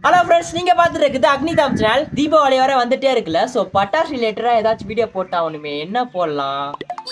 Hello friends நீங்க பார்த்துட்டு இருக்குது அக்னிதாம் சேனல் தீபாவளி வர வந்துட்டே இருக்குல்ல ஸோ பட்டாசு ரிலேட்டடா ஏதாச்சும் வீடியோ போட்டாகணுமே என்ன போடலாம்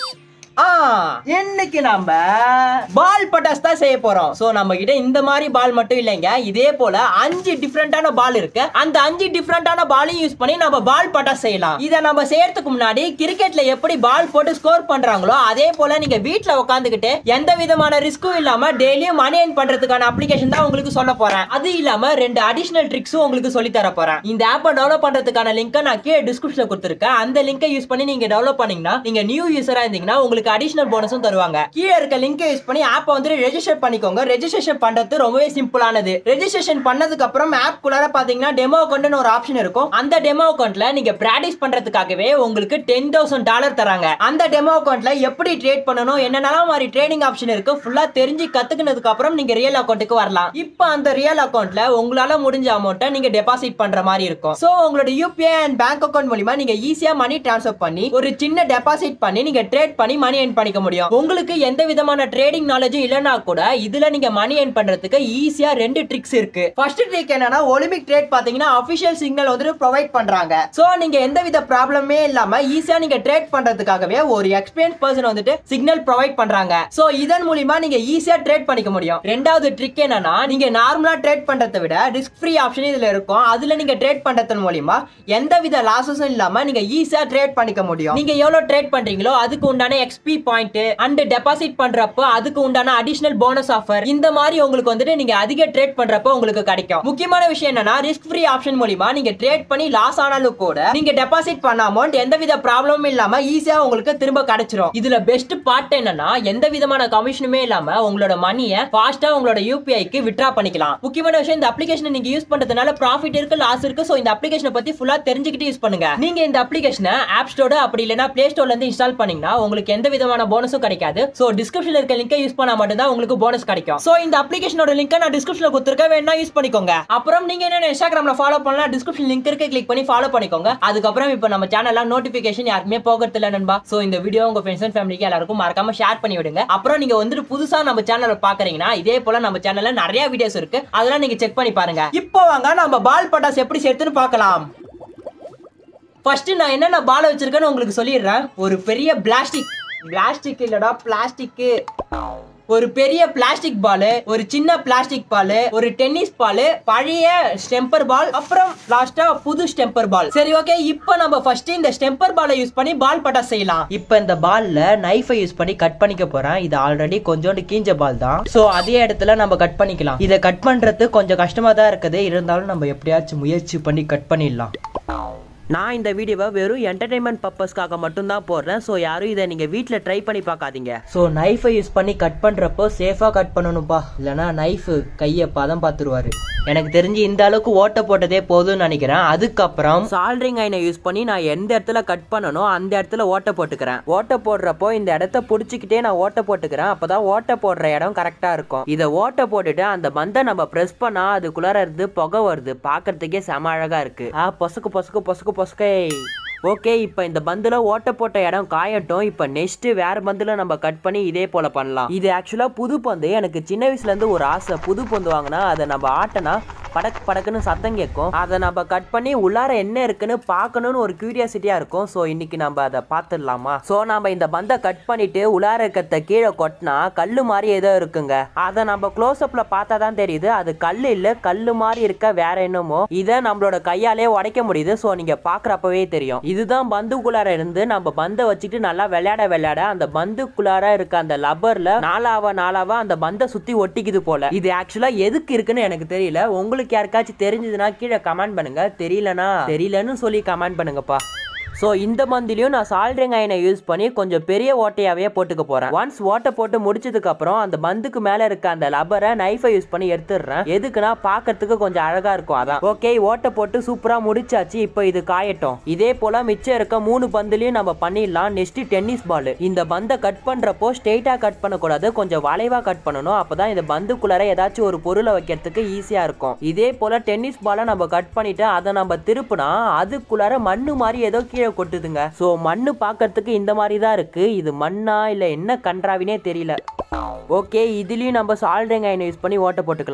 ஆ இன்னைக்கு நம்ம பால் பட்டாஸ் தான் செய்ய போறோம் சோ நம்ம கிட்ட இந்த மாதிரி பால் மட்டும் இல்லைங்க இதே போல அஞ்சு டிஃப்ரெண்டான பால் இருக்கு அந்த அஞ்சு டிஃப்ரெண்டான பாலையும் யூஸ் பண்ணி நம்ம பால் பட்டாஸ் செய்யலாம் இதை நம்ம செய்யறதுக்கு முன்னாடி கிரிக்கெட்ல எப்படி பால் போட்டு ஸ்கோர் பண்றாங்களோ அதே போல நீங்க வீட்ல உட்காந்துக்கிட்டு எந்த விதமான ரிஸ்க்கும் இல்லாம டெய்லியும் மணி ஏர்ன் பண்றதுக்கான அப்ளிகேஷன் தான் உங்களுக்கு சொல்ல போறேன் அது இல்லாம ரெண்டு அடிஷனல் ட்ரிக்ஸும் உங்களுக்கு சொல்லி தர போறேன் இந்த ஆப்பை டெவலப் பண்றதுக்கான லிங்கை நான் கீழே டிஸ்கிரிப்ஷன்ல கொடுத்துருக்கேன் அந்த லிங்கை யூஸ் பண்ணி நீங்க டெவலப் பண்ணீங்கன்னா நீங்க நியூ யூசரா இருந்தீங்கன்னா உங்களுக்கு அடிஷனல் போனஸும் தருவாங்க கீழே இருக்க லிங்கை யூஸ் பண்ணி ஆப்பை வந்து ரெஜிஸ்டர் பண்ணிக்கோங்க ரெஜிஸ்ட்ரேஷன் பண்றது ரொம்பவே சிம்பிளானது ரெஜிஸ்ட்ரேஷன் பண்ணதுக்கு அப்புறம் ஆப் குள்ளார பாத்தீங்கன்னா டெமோ அக்கௌண்ட்னு ஒரு ஆப்ஷன் இருக்கும் அந்த டெமோ அக்கௌண்ட்ல நீங்க பிராக்டிஸ் பண்றதுக்காகவே உங்களுக்கு டென் தௌசண்ட் டாலர் தராங்க அந்த டெமோ அக்கௌண்ட்ல எப்படி ட்ரேட் பண்ணணும் என்னென்னலாம் மாதிரி ட்ரேடிங் ஆப்ஷன் இருக்கு ஃபுல்லா தெரிஞ்சு கத்துக்கினதுக்கு அப்புறம் நீங்க ரியல் அக்கௌண்ட்டுக்கு வரலாம் இப்போ அந்த ரியல் அக்கௌண்ட்ல உங்களால முடிஞ்ச அமௌண்ட்டை நீங்க டெபாசிட் பண்ற மாதிரி இருக்கும் சோ உங்களோட யூபிஐ அண்ட் பேங்க் அக்கௌண்ட் மூலியமா நீங்க ஈஸியா மணி ட்ரான்ஸ்ஃபர் பண்ணி ஒரு சின்ன டெபாசிட் பண்ணி நீங்க ட்ரேட் பண்ணி மணி ஏர்ன் பண்ணிக்க முடியும் உங்களுக்கு எந்த விதமான ட்ரேடிங் நாலேஜும் இல்லைன்னா கூட இதுல நீங்க மணி ஏர்ன் பண்றதுக்கு ஈஸியா ரெண்டு ட்ரிக்ஸ் இருக்கு ஃபர்ஸ்ட் ட்ரிக் என்னன்னா ஒலிம்பிக் ட்ரேட் பாத்தீங்கன்னா அபிஷியல் சிக்னல் வந்துட்டு ப்ரொவைட் பண்றாங்க சோ நீங்க எந்த வித ப்ராப்ளமே இல்லாம ஈஸியா நீங்க ட்ரேட் பண்றதுக்காகவே ஒரு எக்ஸ்பீரியன்ஸ் பர்சன் வந்துட்டு சிக்னல் ப்ரொவைட் பண்றாங்க சோ இதன் மூலியமா நீங்க ஈஸியா ட்ரேட் பண்ணிக்க முடியும் ரெண்டாவது ட்ரிக் என்னன்னா நீங்க நார்மலா ட்ரேட் பண்றதை விட ரிஸ்க் ஃப்ரீ ஆப்ஷன் இதுல இருக்கும் அதுல நீங்க ட்ரேட் பண்றது மூலியமா எந்த வித லாசஸும் இல்லாம நீங்க ஈஸியா ட்ரேட் பண்ணிக்க முடியும் நீங்க எவ்வளவு ட்ரேட் பண்றீங்களோ அதுக்கு உண்டான எக்ஸ்பி பாயிண்ட் அண்ட் டெபாசிட் பண்றப்போ அதுக்கு உண்டான அடிஷனல் போனஸ் ஆஃபர் இந்த மாதிரி உங்களுக்கு வந்துட்டு நீங்க அதிக ட்ரேட் பண்றப்போ உங்களுக்கு கிடைக்கும் முக்கியமான விஷயம் என்னன்னா ரிஸ்க் ஃப்ரீ ஆப்ஷன் மூலியமா நீங்க ட்ரேட் பண்ணி லாஸ் ஆனாலும் கூட நீங்க டெபாசிட் பண்ண அமௌண்ட் எந்த வித ப்ராப்ளமும் இல்லாம ஈஸியா உங்களுக்கு திரும்ப கிடைச்சிரும் இதுல பெஸ்ட் பார்ட் என்னன்னா எந்த விதமான கமிஷனுமே இல்லாம உங்களோட மணியை ஃபாஸ்டா உங்களோட யூபிஐக்கு விட்ரா பண்ணிக்கலாம் முக்கியமான விஷயம் இந்த அப்ளிகேஷனை நீங்க யூஸ் பண்றதுனால ப்ராஃபிட் இருக்கு லாஸ் இருக்கு சோ இந்த அப்ளிகேஷனை பத்தி ஃபுல்லா தெரிஞ்சுக்கிட்டு யூஸ் பண்ணுங்க நீங்க இந்த அப்ளிகேஷனை ஆப் ஸ்டோர் அப்படி இல்லைன்னா பிளே ஸ்டோர்ல இருந்து இன்ஸ்டால் பண்ணீங்கன்னா உங்களுக்கு எந்த விதமான போனஸும் கிடைக்காது சோ டிஸ்கிரிப்ஷன்ல இருக்க லிங்கை யூஸ் பண்ணா மட்டும் தான் உங்களுக்கு போனஸ் கிடைக்கும் சோ இந்த அப்ளிகேஷனோட லிங்கை நான் டிஸ்கிரிப்ஷன்ல கொடுத்துருக்கேன் வேணா யூஸ் பண்ணிக்கோங்க அப்புறம் நீங்க என்ன இன்ஸ்டாகிராம்ல ஃபாலோ பண்ணலாம் டிஸ்கிரிப்ஷன் லிங்க் இருக்கு கிளிக் பண்ணி ஃபாலோ பண்ணிக்கோங்க அதுக்கப்புறம் இப்போ நம்ம சேனல்ல நோட்டிபிகேஷன் யாருக்குமே போகிறது இல்லை நண்பா சோ இந்த வீடியோ உங்க ஃப்ரெண்ட்ஸ் அண்ட் ஃபேமிலிக்கு எல்லாருக்கும் மறக்காம ஷேர் பண்ணி விடுங்க அப்புறம் நீங்க வந்துட்டு புதுசா நம்ம சேனலை பாக்குறீங்கன்னா இதே போல நம்ம சேனல்ல நிறைய வீடியோஸ் இருக்கு அதெல்லாம் நீங்க செக் பண்ணி பாருங்க இப்போ வாங்க நம்ம பால் பட்டாஸ் எப்படி சேர்த்துன்னு பார்க்கலாம் ஃபர்ஸ்ட் நான் என்னென்ன பால் வச்சிருக்கேன்னு உங்களுக்கு சொல்லிடுறேன் ஒரு பெரிய பிளாஸ்டிக் பிளாஸ்டிக் இல்லடா பிளாஸ்டிக் ஒரு பெரிய பிளாஸ்டிக் பால் ஒரு சின்ன பிளாஸ்டிக் பால் ஒரு டென்னிஸ் பால் பழைய ஸ்டெம்பர் பால் அப்புறம் லாஸ்டா புது ஸ்டெம்பர் பால் சரி ஓகே இப்போ நம்ம ஃபர்ஸ்ட் இந்த ஸ்டெம்பர் பாலை யூஸ் பண்ணி பால் பட்டா செய்யலாம் இப்போ இந்த பால்ல நைஃபை யூஸ் பண்ணி கட் பண்ணிக்க போறேன் இது ஆல்ரெடி கொஞ்சோண்டு கீஞ்ச பால் தான் சோ அதே இடத்துல நம்ம கட் பண்ணிக்கலாம் இதை கட் பண்றது கொஞ்சம் கஷ்டமா தான் இருக்குது இருந்தாலும் நம்ம எப்படியாச்சும் முயற்சி பண்ணி கட் பண்ணிடலாம் நான் இந்த வீடியோவை வெறும் என்டர்டைன்மெண்ட் பர்பஸ்க்காக மட்டும்தான் போடுறேன் ஸோ யாரும் இதை நீங்கள் வீட்டில் ட்ரை பண்ணி பார்க்காதீங்க ஸோ நைஃபை யூஸ் பண்ணி கட் பண்ணுறப்போ சேஃபாக கட் பண்ணணும்ப்பா இல்லைனா நைஃபு கையை பதம் பார்த்துருவாரு எனக்கு தெரிஞ்சு இந்த அளவுக்கு ஓட்ட போட்டதே போதும்னு நினைக்கிறேன் அதுக்கப்புறம் சால்ட்ரிங் ஐனை யூஸ் பண்ணி நான் எந்த இடத்துல கட் பண்ணணும் அந்த இடத்துல ஓட்ட போட்டுக்கிறேன் ஓட்ட போடுறப்போ இந்த இடத்த பிடிச்சிக்கிட்டே நான் ஓட்ட போட்டுக்கிறேன் அப்பதான் ஓட்ட போடுற இடம் கரெக்டா இருக்கும் இதை ஓட்ட போட்டுட்டு அந்த பந்தை நம்ம பிரஸ் பண்ணா அதுக்குள்ளார இருந்து புகை வருது பார்க்கறதுக்கே செம அழகா இருக்கு ஆ பொசுக்கு பொசுக்கு பொசுக்கு பொசுக்கே ஓகே இப்போ இந்த பந்துல ஓட்ட போட்ட இடம் காயட்டும் இப்போ நெக்ஸ்ட் வேற பந்துல நம்ம கட் பண்ணி இதே போல பண்ணலாம் இது ஆக்சுவலா புது பந்து எனக்கு சின்ன வயசுல இருந்து ஒரு ஆசை புது பந்து வாங்கினா அதை நம்ம ஆட்டினா படக் படக்குன்னு சத்தம் கேட்கும் அதை நம்ம கட் பண்ணி உள்ளார என்ன இருக்குன்னு பார்க்கணும்னு ஒரு கியூரியாசிட்டியா இருக்கும் ஸோ இன்னைக்கு நம்ம அதை பார்த்துடலாமா ஸோ நம்ம இந்த பந்தை கட் பண்ணிட்டு உள்ளார இருக்கிறத கீழே கொட்டினா கல்லு மாதிரி ஏதோ இருக்குங்க அதை நம்ம க்ளோஸ் அப்ல பார்த்தா தான் தெரியுது அது கல் இல்ல கல்லு மாதிரி இருக்க வேற என்னமோ இதை நம்மளோட கையாலே உடைக்க முடியுது ஸோ நீங்க பாக்குறப்பவே தெரியும் இதுதான் பந்துக்குள்ளார இருந்து நம்ம பந்தை வச்சுட்டு நல்லா விளையாட விளையாட அந்த பந்துக்குள்ளார இருக்க அந்த லப்பர்ல நாலாவா நாலாவா அந்த பந்தை சுத்தி ஒட்டிக்குது போல இது ஆக்சுவலா எதுக்கு இருக்குன்னு எனக்கு தெரியல உங்களுக்கு யாருக்காச்சும் தெரிஞ்சதுன்னா கீழே கமெண்ட் பண்ணுங்க தெரியலனா தெரியலன்னு சொல்லி கமெண்ட் பண்ணுங்கப்பா ஸோ இந்த மந்திலையும் நான் சால்ட்ரிங் அயனை யூஸ் பண்ணி கொஞ்சம் பெரிய ஓட்டையாவே போட்டுக்க போறேன் ஒன்ஸ் ஓட்டை போட்டு முடிச்சதுக்கு அப்புறம் அந்த பந்துக்கு மேல இருக்க அந்த லப்பரை நைஃபை யூஸ் பண்ணி எடுத்துடுறேன் எதுக்குன்னா பார்க்கறதுக்கு கொஞ்சம் அழகா இருக்கும் அதான் ஓகே ஓட்டை போட்டு சூப்பரா முடிச்சாச்சு இப்போ இது காயட்டும் இதே போல மிச்சம் இருக்க மூணு பந்துலையும் நம்ம பண்ணிடலாம் நெக்ஸ்ட் டென்னிஸ் பால் இந்த பந்தை கட் பண்றப்போ ஸ்ட்ரெயிட்டா கட் பண்ணக்கூடாது கொஞ்சம் வளைவா கட் பண்ணணும் அப்பதான் இந்த பந்துக்குள்ளார ஏதாச்சும் ஒரு பொருளை வைக்கிறதுக்கு ஈஸியா இருக்கும் இதே போல டென்னிஸ் பாலை நம்ம கட் பண்ணிட்டு அதை நம்ம திருப்புனா அதுக்குள்ளார மண்ணு மாதிரி ஏதோ கீழே கொட்டுதுங்க ஸோ மண்ணு பார்க்கறதுக்கு இந்த மாதிரி தான் இருக்கு இது மண்ணா இல்லை என்ன கன்றாவினே தெரியல ஓகே இதுலயும் நம்ம சால்ட்ரிங் அயனை யூஸ் பண்ணி ஓட்ட போட்டுக்கலாம்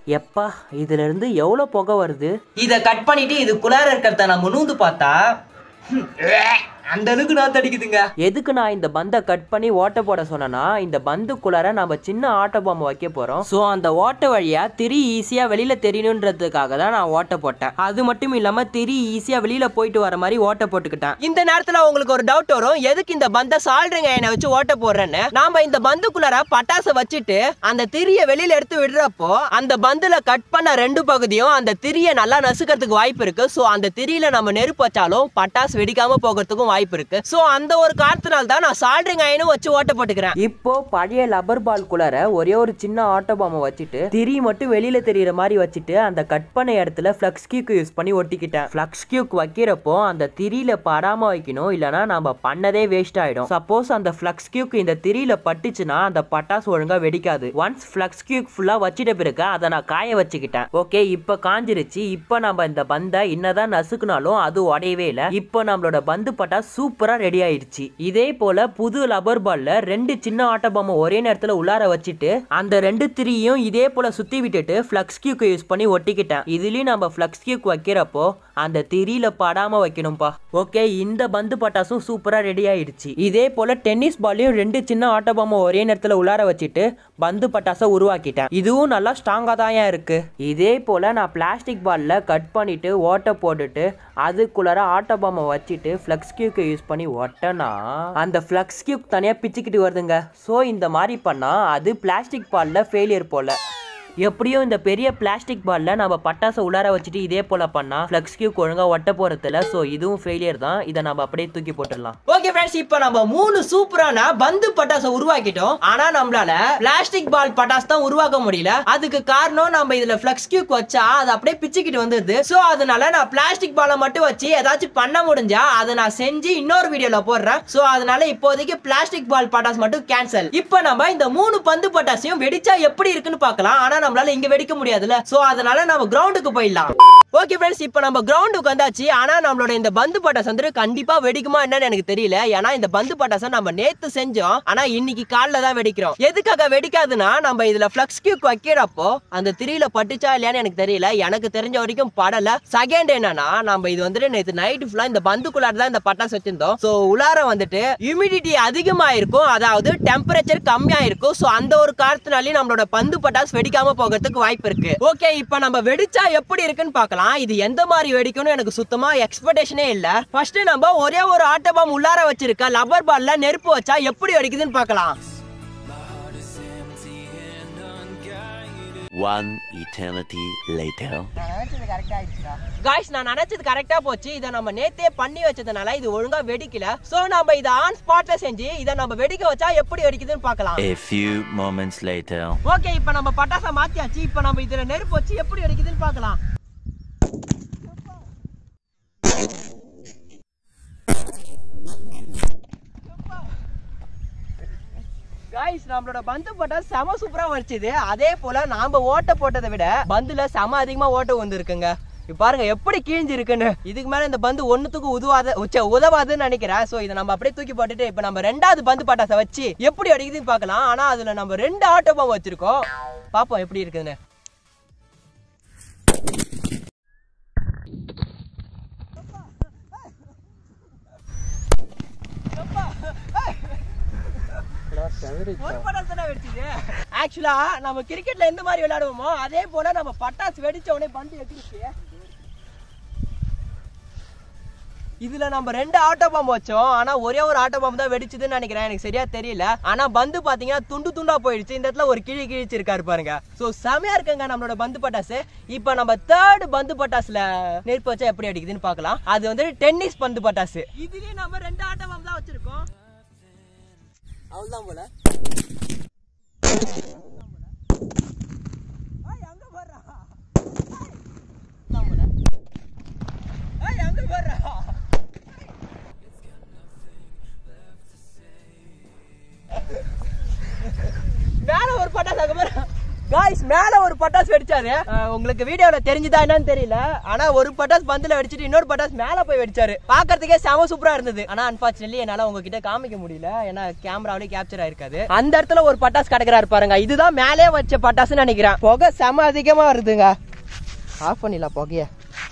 எப்பா இதுல இருந்து எவ்வளவு புகை வருது இத கட் பண்ணிட்டு இதுக்குள்ளார இருக்கிறத நம்ம நூந்து பார்த்தா ஹம், அந்த அளவுக்கு நான் தடிக்குதுங்க எதுக்கு நான் இந்த பந்தை கட் பண்ணி ஓட்ட போட சொன்னேன்னா இந்த பந்துக்குள்ளார நம்ம சின்ன ஆட்ட பொம்மை வைக்க போறோம் ஸோ அந்த ஓட்ட வழியா திரி ஈஸியா வெளியில தெரியணுன்றதுக்காக தான் நான் ஓட்ட போட்டேன் அது மட்டும் இல்லாம திரி ஈஸியா வெளியில போயிட்டு வர மாதிரி ஓட்ட போட்டுக்கிட்டேன் இந்த நேரத்துல உங்களுக்கு ஒரு டவுட் வரும் எதுக்கு இந்த பந்தை சால்ட்ரிங்க என்னை வச்சு ஓட்ட போடுறேன்னு நாம இந்த பந்துக்குள்ளார பட்டாசை வச்சுட்டு அந்த திரியை வெளியில எடுத்து விடுறப்போ அந்த பந்துல கட் பண்ண ரெண்டு பகுதியும் அந்த திரியை நல்லா நசுக்கிறதுக்கு வாய்ப்பு இருக்கு ஸோ அந்த திரியில நம்ம நெருப்பு வச்சாலும் பட்டாசு வெடிக்காம போகிறதுக்கும் வாய்ப்பு இருக்கு ஸோ அந்த ஒரு காரணத்தினால தான் நான் சால்ட்ரிங் அயனும் வச்சு ஓட்ட போட்டுக்கிறேன் இப்போ பழைய லப்பர் பால் குள்ளார ஒரே ஒரு சின்ன ஆட்டோ பாம்பை வச்சுட்டு திரி மட்டும் வெளியில தெரியற மாதிரி வச்சுட்டு அந்த கட் பண்ண இடத்துல ஃப்ளக்ஸ் கியூக் யூஸ் பண்ணி ஒட்டிக்கிட்டேன் ஃப்ளக்ஸ் கியூக் வைக்கிறப்போ அந்த திரியில படாம வைக்கணும் இல்லனா நம்ம பண்ணதே வேஸ்ட் ஆயிடும் சப்போஸ் அந்த ஃப்ளக்ஸ் கியூக் இந்த திரியில பட்டுச்சுன்னா அந்த பட்டாசு ஒழுங்கா வெடிக்காது ஒன்ஸ் ஃப்ளக்ஸ் கியூக் ஃபுல்லா வச்சிட்ட பிறகு அதை நான் காய வச்சுக்கிட்டேன் ஓகே இப்போ காஞ்சிருச்சு இப்போ நம்ம இந்த பந்தை என்னதான் நசுக்குனாலும் அது உடையவே இல்லை இப்போ நம்மளோட பந்து பட்டா சூப்பரா ரெடி ஆயிடுச்சு இதே போல புது லப்பர் பால்ல ரெண்டு சின்ன ஆட்ட பொம்மை ஒரே நேரத்துல உள்ளார வச்சுட்டு அந்த ரெண்டு திரியும் இதே போல சுத்தி விட்டுட்டு ஃப்ளக்ஸ் கியூக் யூஸ் பண்ணி ஒட்டிக்கிட்டேன் இதுலயும் நம்ம ஃப்ளக்ஸ் கியூக் வைக்கிறப்போ அந்த திரியில படாம வைக்கணும்பா ஓகே இந்த பந்து பட்டாசும் சூப்பரா ரெடி ஆயிடுச்சு இதே போல டென்னிஸ் பால்லையும் ரெண்டு சின்ன ஆட்ட பொம்மை ஒரே நேரத்துல உள்ளார வச்சுட்டு பந்து பட்டாசை உருவாக்கிட்டேன் இதுவும் நல்லா ஸ்ட்ராங்கா தான் இருக்கு இதே போல நான் பிளாஸ்டிக் பால்ல கட் பண்ணிட்டு ஓட்டை போட்டுட்டு அதுக்குள்ளார ஆட்ட பொம்மை வச்சுட்டு ஃப்ளக்ஸ் கியூக்கை யூஸ் பண்ணி ஒட்டனா அந்த ஃப்ளக்ஸ் கியூக் தனியா பிச்சுக்கிட்டு வருதுங்க ஸோ இந்த மாதிரி பண்ணா அது பிளாஸ்டிக் பால்ல ஃபெயிலியர் போல எப்படியும் இந்த பெரிய பிளாஸ்டிக் பால்ல நம்ம பட்டாசை உள்ளார வச்சுட்டு இதே போல பண்ணா ஃப்ளக்ஸ் கியூக் ஒழுங்கா ஒட்ட போறதுல சோ இதுவும் ஃபெயிலியர் தான் இதை நம்ம அப்படியே தூக்கி போட்டுடலாம் ஓகே ஃப்ரெண்ட்ஸ் இப்போ நம்ம மூணு சூப்பரான பந்து பட்டாசை உருவாக்கிட்டோம் ஆனா நம்மளால பிளாஸ்டிக் பால் பட்டாசு தான் உருவாக்க முடியல அதுக்கு காரணம் நம்ம இதுல ஃப்ளக்ஸ் கியூக் வச்சா அது அப்படியே பிச்சுக்கிட்டு வந்துருது சோ அதனால நான் பிளாஸ்டிக் பாலை மட்டும் வச்சு ஏதாச்சும் பண்ண முடிஞ்சா அதை நான் செஞ்சு இன்னொரு வீடியோல போடுறேன் சோ அதனால இப்போதைக்கு பிளாஸ்டிக் பால் பட்டாசு மட்டும் கேன்சல் இப்போ நம்ம இந்த மூணு பந்து பட்டாசையும் வெடிச்சா எப்படி இருக்குன்னு பார்க்கலாம் ஆனா நம்மளால இங்க வெடிக்க முடியாதுல்ல சோ அதனால நம்ம கிரவுண்டுக்கு போயிடலாம் ஓகே ஃப்ரெண்ட்ஸ் இப்போ நம்ம கிரவுண்டுக்கு வந்தாச்சு ஆனா நம்மளோட இந்த பந்து பட்டாசு வந்து கண்டிப்பா வெடிக்குமா என்னன்னு எனக்கு தெரியல ஏன்னா இந்த பந்து பட்டாசை நம்ம நேத்து செஞ்சோம் ஆனா இன்னைக்கு காலைல தான் வெடிக்கிறோம் எதுக்காக வெடிக்காதுன்னா நம்ம இதுல ஃப்ளக்ஸ் கியூக் வைக்கிறப்போ அந்த திரியில பட்டுச்சா இல்லையான்னு எனக்கு தெரியல எனக்கு தெரிஞ்ச வரைக்கும் படல செகண்ட் என்னன்னா நம்ம இது வந்துட்டு நேத்து நைட் ஃபுல்லா இந்த பந்துக்குள்ளார தான் இந்த பட்டாசு வச்சிருந்தோம் சோ உள்ளார வந்துட்டு ஹியூமிடிட்டி அதிகமா இருக்கும் அதாவது டெம்பரேச்சர் கம்மியா இருக்கும் சோ அந்த ஒரு காரணத்தினாலே நம்மளோட பந்து பட்டாசு வெடிக்காம போகிறதுக்கு வாய்ப்பு இருக்கு ஓகே இப்போ நம்ம வெடிச்சா எப்படி இருக்குன்னு பார்க்கலாம் இது எந்த மாதிரி வெடிக்கும்னு எனக்கு சுத்தமா எக்ஸ்பெக்டேஷனே இல்ல ஃபர்ஸ்ட் நம்ம ஒரே ஒரு ஆட்ட பாம் உள்ளார வச்சிருக்க லப்பர் பால்ல நெருப்பு வச்சா எப்படி வெடிக்குதுன்னு பார்க்கலாம் One eternity later. காய்ஸ் நான் நினைச்சது கரெக்டா போச்சு இதை நம்ம நேத்தே பண்ணி வச்சதுனால இது ஒழுங்கா வெடிக்கல சோ நம்ம இதை ஆன் ஸ்பாட்ல செஞ்சு இதை நம்ம வெடிக்க வச்சா எப்படி வெடிக்குதுன்னு பார்க்கலாம் A few moments later. Okay இப்போ நம்ம பட்டாசை மாத்தியாச்சு இப்போ நம்ம இதுல நெருப்பு வச்சு எப்படி வெடிக்குதுன்னு பார்க்கலாம் காய்ஸ் நம்மளோட பந்து போட்டா செம சூப்பரா வச்சுது அதே போல நாம ஓட்ட போட்டதை விட பந்துல செம அதிகமா ஓட்ட வந்துருக்குங்க இப்ப பாருங்க எப்படி கிழிஞ்சு இருக்குன்னு இதுக்கு மேல இந்த பந்து ஒண்ணுத்துக்கு உதவாத உச்ச உதவாதுன்னு நினைக்கிறேன் சோ இதை நம்ம அப்படியே தூக்கி போட்டுட்டு இப்ப நம்ம ரெண்டாவது பந்து பட்டாசை வச்சு எப்படி அடிக்குதுன்னு பார்க்கலாம் ஆனா அதுல நம்ம ரெண்டு ஆட்டோ பாம் வச்சிருக்கோம் பாப்போம் எப்படி இருக்குதுன்னு ஒரு பட்டாசு தானே வெடிச்சுது ஆக்சுவலா நம்ம கிரிக்கெட்ல எந்த மாதிரி விளையாடுவோமோ அதே போல நம்ம பட்டாசு வெடிச்ச உடனே பந்து எகிருச்சு இதுல நம்ம ரெண்டு ஆட்டோ பாம்பு வச்சோம் ஆனா ஒரே ஒரு ஆட்டோ பாம்பு தான் வெடிச்சதுன்னு நினைக்கிறேன் எனக்கு சரியா தெரியல ஆனா பந்து பாத்தீங்கன்னா துண்டு துண்டா போயிடுச்சு இந்த இடத்துல ஒரு கிழி கிழிச்சு இருக்காரு பாருங்க சோ செமையா இருக்குங்க நம்மளோட பந்து பட்டாசு இப்ப நம்ம தேர்ட் பந்து பட்டாசுல நெருப்பு வச்சா எப்படி அடிக்குதுன்னு பார்க்கலாம் அது வந்து டென்னிஸ் பந்து பட்டாசு இதுலயும் நம்ம ரெண்டு ஆட்டோ பாம்பு தான் வச்சிருக்கோம் அவ்வளவுதான் போல ஏய், அங்க போடுறா. ஏய், அவ்வளவுதான் போல. ஏய், அங்க போடுறா. மேல ஒரு பட்டாசு அங்க பாரு காய்ஸ் மேல ஒரு பட்டாசு வெடிச்சாரு அஹ், உங்களுக்கு வீடியோல தெரிஞ்சுதா என்னன்னு தெரியல ஆனா ஒரு பட்டாசு பந்துல வெடிச்சிட்டு இன்னொரு பட்டாசு மேல போய் வெடிச்சாரு பாக்குறதுக்கே செம சூப்பரா இருந்தது ஆனா அன்பார்ச்சுனேட்லி என்னால உங்ககிட்ட காமிக்க முடியல ஏன்னா கேமராவிலே கேப்சர் ஆயிருக்காது அந்த இடத்துல ஒரு பட்டாசு கிடக்குறாரு பாருங்க இதுதான் மேலே வச்ச பட்டாசுன்னு நினைக்கிறேன் புகை செம அதிகமா வருதுங்க ஆஃப் பண்ணிடலாம் புகைய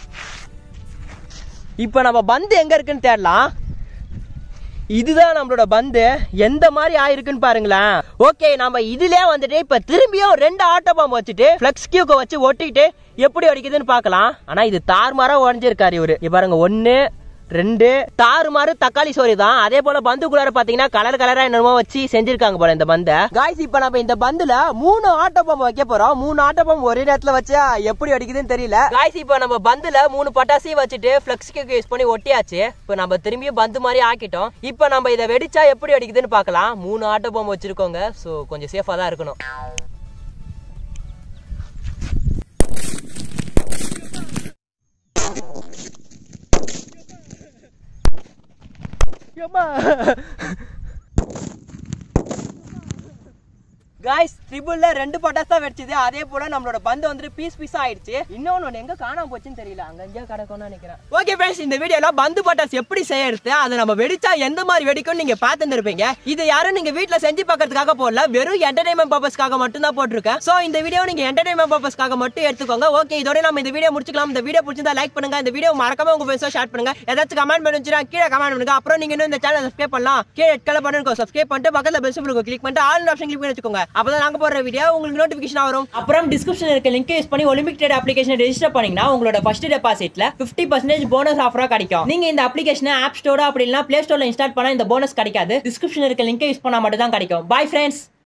இப்போ நம்ம பந்து எங்க இருக்குன்னு தேடலாம் இதுதான் நம்மளோட பந்து எந்த மாதிரி ஆயிருக்குன்னு பாருங்களேன் ஓகே நம்ம இதுலயே வந்துட்டு இப்ப திரும்பியும் ரெண்டு ஆட்டோ பாம்பு வச்சுட்டு பிளக்ஸ் கியூக்க வச்சு ஒட்டிக்கிட்டு எப்படி அடிக்குதுன்னு பார்க்கலாம் ஆனா இது தாறுமாறா உடஞ்சிருக்காரு இவரு இங்க பாருங்க ஒன்னு ரெண்டு தாறுமாறு தக்காளி சோரி தான் அதே போல பந்துக்குள்ளார பாத்தீங்கன்னா கலர் கலரா என்னமோ வச்சு செஞ்சிருக்காங்க போல இந்த பந்த காய்ஸ் இப்ப நம்ம இந்த பந்துல மூணு ஆட்டோ பம்பு வைக்க போறோம் மூணு ஆட்டோ பம்பு ஒரே நேரத்துல வச்சா எப்படி அடிக்குதுன்னு தெரியல காய்ஸ் இப்ப நம்ம பந்துல மூணு பட்டாசையும் வச்சுட்டு பிளக்ஸ் கேக் யூஸ் பண்ணி ஒட்டியாச்சு இப்ப நம்ம திரும்பியும் பந்து மாதிரி ஆக்கிட்டோம் இப்ப நம்ம இதை வெடிச்சா எப்படி அடிக்குதுன்னு பார்க்கலாம் மூணு ஆட்டோ பம்பு வச்சிருக்கோங்க சோ கொஞ்சம் சேஃபா தான் இருக்கணும் காய்ஸ் ட்ரிபிள்ல ரெண்டு பட்டாஸ் தான் வெடிச்சது அதே போல நம்மளோட பந்து வந்துட்டு பீஸ் பீஸ் ஆயிடுச்சு இன்னொன்னு ஒண்ணு எங்க காணாம போச்சுன்னு தெரியல அங்க எங்கேயோ கிடக்கும்னு நினைக்கிறேன் ஓகே ஃப்ரெண்ட்ஸ் இந்த வீடியோல பந்து பட்டாஸ் எப்படி செய்யறது அதை நம்ம வெடிச்சா எந்த மாதிரி வெடிக்கும்னு நீங்க பார்த்துருப்பீங்க இது யாரும் நீங்க வீட்ல செஞ்சு பார்க்கறதுக்காக போடல வெறும் என்டர்டைன்மெண்ட் பர்பஸ்க்காக மட்டும் தான் போட்டிருக்கேன் சோ இந்த வீடியோ நீங்க என்டர்டைன்மெண்ட் பர்பஸ்க்காக மட்டும் எடுத்துக்கோங்க ஓகே இதோட நம்ம இந்த வீடியோ முடிச்சுக்கலாம் இந்த வீடியோ பிடிச்சிருந்தா லைக் பண்ணுங்க இந்த வீடியோ மறக்காம உங்க ஃப்ரெண்ட்ஸோ ஷேர் பண்ணுங்க ஏதாச்சும் கமெண்ட் பண்ணுச்சுன்னா கீழே கமெண்ட் பண்ணுங்க அப்புறம் நீங்க இன்னும் இந்த சேனல் சப்ஸ்கிரைப் பண்ணலாம் கீழே கலர் பண்ணுங்க சப்ஸ்கிரைப் பண்ணிட்டு பக்கத்துல பெல் சிம்பிள் கிளிக் பண்ணிட்டு ஆல் ஆப்ஷன் கிளிக் பண்ணி வச்சுக்கோங்க அப்பதான் நாங்க போடுற வீடியோ உங்களுக்கு நோட்டிபிகேஷன் வரும் அப்புறம் டிஸ்கிரிப்ஷன் இருக்க லிங்க் யூஸ் பண்ணி ஒலிம்பிக் ட்ரேட் அப்ளிகேஷன் ரெஜிஸ்டர் பண்ணீங்கன்னா உங்களோட ஃபர்ஸ்ட் டெபாசிட்ல 50% பர்சன்டேஜ் போனஸ் ஆஃபரா கிடைக்கும் நீங்க இந்த அப்ளிகேஷனை ஆப் ஸ்டோர் அப்படி இல்லைனா பிளே ஸ்டோர்ல இன்ஸ்டால் பண்ணா இந்த போனஸ் கிடைக்காது டிஸ்கிரிப்ஷன் இருக்க லிங்க் யூஸ் பண்ணா மட்டும் தான் கிடைக்கும் பை ஃப்ரெண்ட்ஸ்